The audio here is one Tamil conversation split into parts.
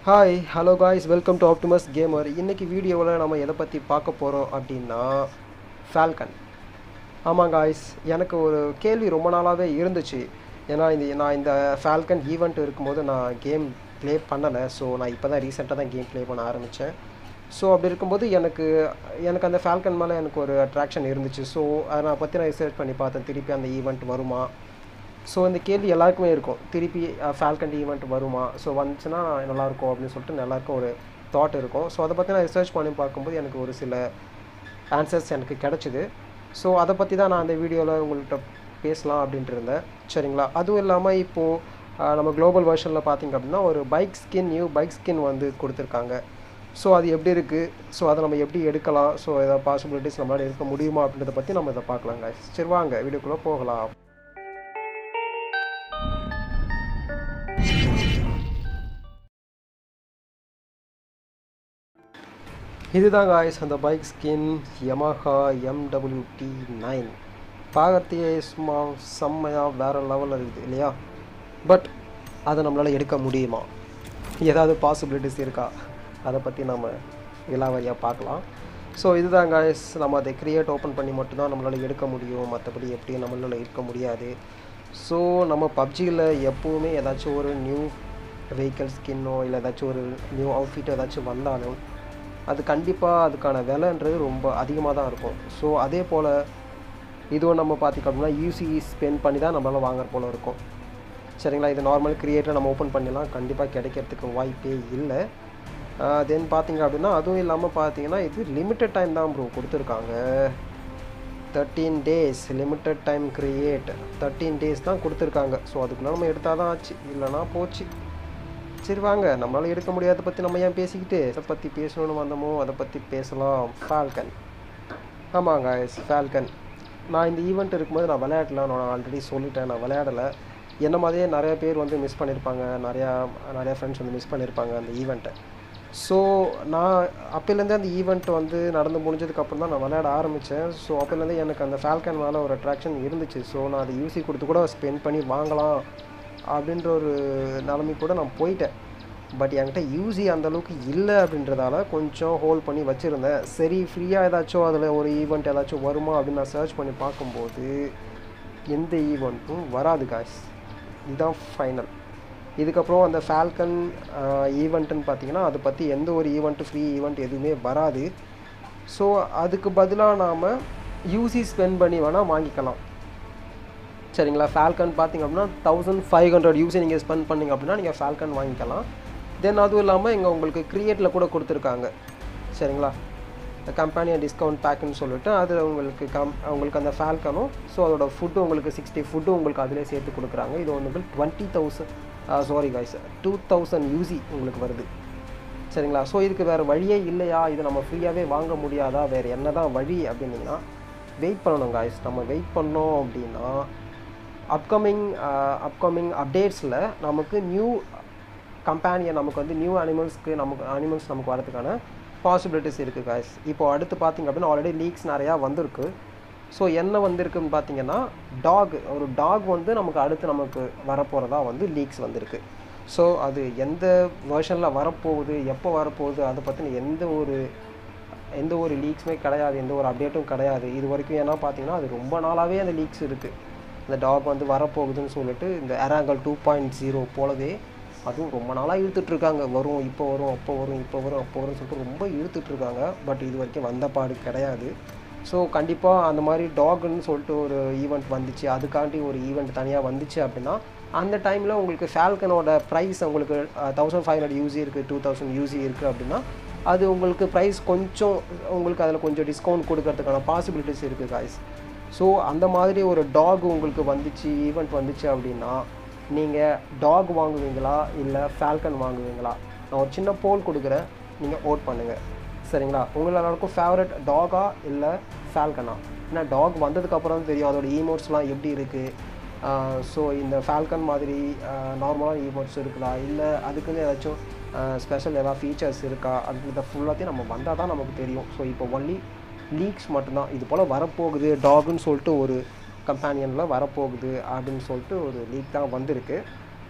hi hello guys welcome to Optimus gamer இன்னைக்கு வீடியோவில் நம்ம எதை பற்றி பார்க்க போகிறோம் அப்படின்னா ஃபால்கன் ஆமாம் காய்ஸ் எனக்கு ஒரு கேள்வி ரொம்ப நாளாகவே இருந்துச்சு ஏன்னா இந்த நான் இந்த ஃபால்கன் ஈவெண்ட் இருக்கும்போது நான் கேம் ப்ளே பண்ணலை ஸோ நான் இப்போ தான் ரீசெண்டாக தான் கேம் ப்ளே பண்ண ஆரம்பித்தேன் ஸோ அப்படி இருக்கும்போது எனக்கு எனக்கு அந்த ஃபால்கன் மேலே எனக்கு ஒரு அட்ராக்ஷன் இருந்துச்சு ஸோ அதை நான் பற்றி நான் ரிசர்ச் பண்ணி பார்த்தேன் திருப்பி அந்த ஈவெண்ட் வருமா ஸோ இந்த கேள்வி எல்லாருக்குமே இருக்கும் திருப்பி ஃபால்கன் ஈவெண்ட் வருமா ஸோ வந்துச்சுன்னா நல்லாயிருக்கும் அப்படின்னு சொல்லிட்டு எல்லாருக்கும் ஒரு தாட் இருக்கும் ஸோ அதை பற்றி நான் ரிசர்ச் பண்ணி பார்க்கும்போது எனக்கு ஒரு சில ஆன்சர்ஸ் எனக்கு கிடச்சிது ஸோ அதை பற்றி தான் நான் அந்த வீடியோவில் உங்கள்கிட்ட பேசலாம் அப்படின்ட்டு இருந்தேன் சரிங்களா அதுவும் இல்லாமல் இப்போது நம்ம குளோபல் வெர்ஷனில் பார்த்தீங்க அப்படின்னா ஒரு bike skin new bike skin வந்து கொடுத்துருக்காங்க ஸோ அது எப்படி இருக்குது ஸோ அதை நம்ம எப்படி எடுக்கலாம் ஸோ ஏதாவது பாசிபிலிட்டிஸ் நம்மளால் எடுக்க முடியுமா அப்படின்றத பற்றி நம்ம இதை பார்க்கலாங்க சரி வாங்க வீடியோக்குள்ளே போகலாம் இதுதான் காய்ஸ் அந்த bike skin Yamaha M W T nine பார்க்கறதுக்கே சும்மா செம்மையாக வேறு லெவலில் இருக்குது இல்லையா பட் அதை நம்மளால் எடுக்க முடியுமா ஏதாவது பாசிபிலிட்டிஸ் இருக்கா அதை பற்றி நம்ம விலாவரியாக பார்க்கலாம் ஸோ இதுதான் காய்ஸ் நம்ம அதை க்ரியேட் ஓப்பன் பண்ணி மட்டும்தான் நம்மளால் எடுக்க முடியும் மற்றபடி எப்படி நம்மளால் எடுக்க முடியாது ஸோ நம்ம பப்ஜியில் எப்போவுமே ஏதாச்சும் ஒரு நியூ வெஹிக்கல் ஸ்கின்னோ இல்லை ஏதாச்சும் ஒரு நியூ அவுட்ஃபிட் ஏதாச்சும் வந்தாலும் அது கண்டிப்பாக அதுக்கான விலைன்றது ரொம்ப அதிகமாக தான் இருக்கும் ஸோ அதே போல் இதுவும் நம்ம பார்த்திங்க அப்படின்னா யூசி ஸ்பெண்ட் பண்ணி தான் நம்மளால் வாங்குற போல் இருக்கும் சரிங்களா இது நார்மல் க்ரியேட்டர் நம்ம ஓப்பன் பண்ணிடலாம் கண்டிப்பாக கிடைக்கிறதுக்கு வாய்ப்பே இல்லை தென் பார்த்தீங்க அப்படின்னா அதுவும் இல்லாமல் பார்த்தீங்கன்னா இது லிமிட்டட் டைம் தான் ப்ரோ கொடுத்துருக்காங்க thirteen days limited time create thirteen days தான் கொடுத்துருக்காங்க ஸோ அதுக்குள்ளே நம்ம எடுத்தால் தான் ஆச்சு இல்லைனா போச்சு சரி வாங்க நம்மளால் எடுக்க முடியாத பற்றி நம்ம ஏன் பேசிக்கிட்டு எதை பற்றி பேசணும்னு வந்தோமோ அதை பற்றி பேசலாம் ஃபால்கன் ஆமாங்க எஸ் ஃபால்கன் நான் இந்த ஈவெண்ட் இருக்கும்போது நான் விளையாடல நான் ஆல்ரெடி சொல்லிட்டேன் நான் விளையாடலை என்ன மாதிரியே நிறைய பேர் வந்து மிஸ் பண்ணியிருப்பாங்க நிறையா நிறையா ஃப்ரெண்ட்ஸ் வந்து மிஸ் பண்ணியிருப்பாங்க அந்த ஈவெண்ட்டை ஸோ நான் அப்போலேருந்தே அந்த ஈவெண்ட் வந்து நடந்து முடிஞ்சதுக்கப்புறம் தான் நான் விளையாட ஆரம்பித்தேன் ஸோ அப்போலேருந்தே எனக்கு அந்த ஃபால்கன் மேலே ஒரு அட்ராக்ஷன் இருந்துச்சு ஸோ நான் அதை யூசி கொடுத்து கூட ஸ்பெண்ட் பண்ணி வாங்கலாம் அப்படின்ற ஒரு நிலைமை கூட நான் போயிட்டேன் பட் என்கிட்ட யூசி அந்தளவுக்கு இல்லை அப்படின்றதால கொஞ்சம் ஹோல்ட் பண்ணி வச்சுருந்தேன் சரி ஃப்ரீயாக ஏதாச்சும் அதில் ஒரு ஈவெண்ட் ஏதாச்சும் வருமா அப்படின்னு நான் சர்ச் பண்ணி பார்க்கும்போது எந்த ஈவெண்ட்டும் வராது காய்ஸ் இதுதான் ஃபைனல் இதுக்கப்புறம் அந்த ஃபால்கன் ஈவெண்ட்டுன்னு பார்த்தீங்கன்னா அதை பற்றி எந்த ஒரு ஈவெண்ட்டு ஃப்ரீ ஈவெண்ட் எதுவுமே வராது ஸோ அதுக்கு பதிலாக நாம் யூசி ஸ்பெண்ட் பண்ணி வேணால் வாங்கிக்கலாம் சரிங்களா ஃபால்கன் பார்த்திங்க அப்படின்னா தௌசண்ட் ஃபைவ் ஹண்ட்ரட் யூஸை நீங்கள் ஸ்பெண்ட் பண்ணிங்க அப்படின்னா நீங்கள் ஃபால்கன் வாங்கிக்கலாம் தென் அதுவும் இல்லாமல் இங்கே உங்களுக்கு க்ரியேட்டில் கூட கொடுத்துருக்காங்க சரிங்களா கம்பெனியன் டிஸ்கவுண்ட் பேக்குன்னு சொல்லிட்டு அது உங்களுக்கு கம் உங்களுக்கு அந்த ஃபால்கனும் ஸோ அதோட ஃபுட்டு உங்களுக்கு சிக்ஸ்டி ஃபுட்டு உங்களுக்கு அதிலே சேர்த்து கொடுக்குறாங்க இது உங்களுக்கு twenty thousand sorry guys two thousand UC உங்களுக்கு வருது சரிங்களா ஸோ இதுக்கு வேறு வழியே இல்லையா இது நம்ம ஃப்ரீயாகவே வாங்க முடியாதா வேறு என்ன தான் வழி அப்படின்னீங்கன்னா வெயிட் பண்ணணும் காய்ஸ் நம்ம வெயிட் பண்ணோம் அப்படின்னா அப்கமிங் அப்கமிங் அப்டேட்ஸில் நமக்கு நியூ கம்பேனியன் நமக்கு வந்து நியூ அனிமல்ஸ்க்கு நமக்கு அனிமல்ஸ் நமக்கு வரதுக்கான பாசிபிலிட்டிஸ் இருக்குது காய்ஸ் இப்போ அடுத்து பார்த்திங்க அப்படின்னா ஆல்ரெடி லீக்ஸ் நிறையா வந்திருக்கு ஸோ என்ன வந்திருக்குன்னு பார்த்தீங்கன்னா டாக் ஒரு டாக் வந்து நமக்கு அடுத்து நமக்கு வரப்போகிறதா வந்து லீக்ஸ் வந்திருக்கு ஸோ அது எந்த வேர்ஷனில் வரப்போகுது எப்போ வரப்போகுது அதை பற்றின எந்த ஒரு எந்த ஒரு லீக்ஸுமே கிடையாது எந்த ஒரு அப்டேட்டும் கிடையாது இது வரைக்கும் ஏன்னா பார்த்தீங்கன்னா அது ரொம்ப நாளாகவே அந்த லீக்ஸ் இருக்குது இந்த டாக் வந்து வரப்போகுதுன்னு சொல்லிட்டு இந்த எராங்கல் டூ பாயிண்ட் ஜீரோ போலவே அதுவும் ரொம்ப நாளாக இழுத்துட்ருக்காங்க வரும் இப்போ வரும் அப்போ வரும் இப்போ வரும் அப்போ வரும்னு சொல்லிட்டு ரொம்ப இழுத்துட்ருக்காங்க பட் இது வரைக்கும் வந்த பாடு கிடையாது ஸோ கண்டிப்பாக அந்த மாதிரி டாக்னு சொல்லிட்டு ஒரு ஈவெண்ட் வந்துச்சு அதுக்காண்டி ஒரு ஈவெண்ட் தனியாக வந்துச்சு அப்படின்னா அந்த டைமில் உங்களுக்கு ஃபால்கனோட ப்ரைஸ் உங்களுக்கு தௌசண்ட் ஃபைவ் ஹண்ட்ரட் யூசி இருக்குது டூ தௌசண்ட் யூசி இருக்குது அப்படின்னா அது உங்களுக்கு ப்ரைஸ் கொஞ்சம் உங்களுக்கு அதில் கொஞ்சம் டிஸ்கவுண்ட் கொடுக்கறதுக்கான பாசிபிலிட்டிஸ் இருக்குது காய்ஸ் ஸோ அந்த மாதிரி ஒரு டாக் உங்களுக்கு வந்துச்சு ஈவெண்ட் வந்துச்சு அப்படின்னா நீங்கள் டாக் வாங்குவீங்களா இல்லை ஃபால்கன் வாங்குவீங்களா நான் ஒரு சின்ன போல் கொடுக்குறேன் நீங்கள் ஓட் பண்ணுங்கள் சரிங்களா உங்கள் எல்லாருக்கும் ஃபேவரட் டாகா இல்லை ஃபால்கனா ஏன்னா டாக் வந்ததுக்கப்புறம் தான் தெரியும் அதோட ஈமோட்ஸ்லாம் எப்படி இருக்குது ஸோ இந்த ஃபால்கன் மாதிரி நார்மலான ஈமோட்ஸ் இருக்குதா இல்லை அதுக்குன்னு ஏதாச்சும் ஸ்பெஷல் ஏதாவது ஃபீச்சர்ஸ் இருக்கா அப்படின்றத ஃபுல்லாத்தையும் நம்ம வந்தால் தான் நமக்கு தெரியும் ஸோ இப்போ ஒன்லி லீக்ஸ் மட்டும்தான் இது போல் வரப்போகுது டாகுன்னு சொல்லிட்டு ஒரு கம்பேனியனில் வரப்போகுது அப்படின்னு சொல்லிட்டு ஒரு லீக் தான் வந்திருக்கு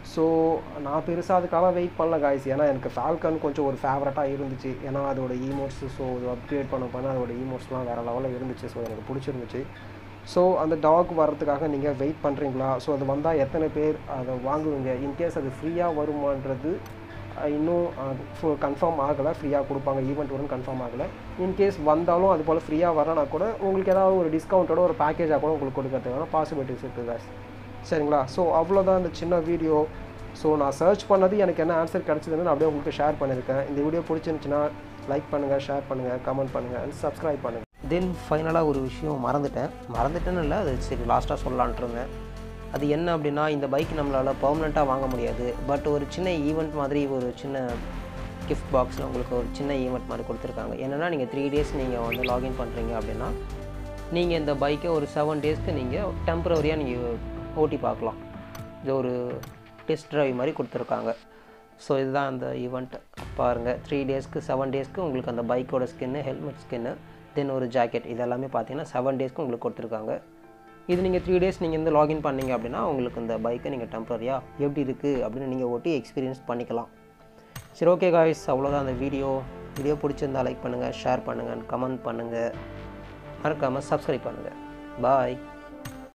ஸோ நான் பெருசாக அதுக்காக வெயிட் பண்ணல காய்ஸ் ஏன்னா எனக்கு ஃபால்கன் கொஞ்சம் ஒரு ஃபேவரட்டாக இருந்துச்சு ஏன்னா அதோட ஈமோட்ஸ் ஸோ அது அப்கிரேட் பண்ண பண்ண அதோட ஈமோட்ஸ்லாம் வேறு லெவலில் இருந்துச்சு ஸோ எனக்கு பிடிச்சிருந்துச்சு ஸோ அந்த டாக் வர்றதுக்காக நீங்கள் வெயிட் பண்ணுறீங்களா ஸோ அது வந்தால் எத்தனை பேர் அதை வாங்குவீங்க இன்கேஸ் அது ஃப்ரீயாக வருமான்றது அஹ், இன்னும் கன்ஃபார்ம் ஆகலை ஃப்ரீயாக கொடுப்பாங்க ஈவெண்ட் வரும் கன்ஃபார்ம் ஆகலை இன்கேஸ் வந்தாலும் அது போல் ஃப்ரீயாக வரனா கூட உங்களுக்கு ஏதாவது ஒரு டிஸ்கவுண்ட்டோட ஒரு பேக்கேஜாக கூட உங்களுக்கு கொடுக்கறதுக்கான பாசிபிலிட்டிஸ் இருக்குது guys சரிங்களா ஸோ அவ்வளோதான் இந்த சின்ன வீடியோ ஸோ நான் சர்ச் பண்ணது எனக்கு என்ன ஆன்சர் கிடச்சதுன்னு நான் அப்படியே உங்களுக்கு ஷேர் பண்ணியிருக்கேன் இந்த வீடியோ பிடிச்சிருந்துச்சுன்னா லைக் பண்ணுங்கள் ஷேர் பண்ணுங்கள் கமெண்ட் பண்ணுங்கள் அண்ட் சப்ஸ்கிரைப் பண்ணுங்கள் தென் ஃபைனலாக ஒரு விஷயம் மறந்துட்டேன் மறந்துட்டேன்னு இல்லை அது சரி லாஸ்ட்டாக சொல்லலான்ட்டு இருந்தேன் அது என்ன அப்படின்னா இந்த பைக் நம்மளால் பர்மனெண்ட்டாக வாங்க முடியாது பட் ஒரு சின்ன ஈவெண்ட் மாதிரி ஒரு சின்ன கிஃப்ட் பாக்ஸில் உங்களுக்கு ஒரு சின்ன ஈவெண்ட் மாதிரி கொடுத்துருக்காங்க என்னென்னா நீங்கள் த்ரீ டேஸ் நீங்கள் வந்து லாகின் பண்ணுறீங்க அப்படின்னா நீங்கள் இந்த பைக்கை ஒரு செவன் டேஸ்க்கு நீங்கள் டெம்பரவரியாக நீங்கள் ஓட்டி பார்க்கலாம் இது ஒரு டெஸ்ட் ட்ரைவ் மாதிரி கொடுத்துருக்காங்க ஸோ இதுதான் அந்த ஈவெண்ட் பாருங்கள் த்ரீ டேஸ்க்கு செவன் டேஸ்க்கு உங்களுக்கு அந்த பைக்கோட ஸ்கின்னு ஹெல்மெட் ஸ்கின்னு தென் ஒரு ஜாக்கெட் இது எல்லாமே பார்த்தீங்கன்னா செவன் டேஸ்க்கு உங்களுக்கு கொடுத்துருக்காங்க இது நீங்கள் த்ரீ டேஸ் நீங்கள் வந்து லாகின் பண்ணீங்க அப்படின்னா உங்களுக்கு இந்த பைக்கை நீங்கள் டெம்பரரியாக எப்படி இருக்குது அப்படின்னு நீங்கள் ஓட்டி எக்ஸ்பீரியன்ஸ் பண்ணிக்கலாம் சரி ஓகே காய்ஸ் அவ்வளோதான் அந்த வீடியோ வீடியோ பிடிச்சிருந்தா லைக் பண்ணுங்கள் ஷேர் பண்ணுங்கள் கமெண்ட் பண்ணுங்கள் மறக்காமல் சப்ஸ்கிரைப் பண்ணுங்கள் பாய்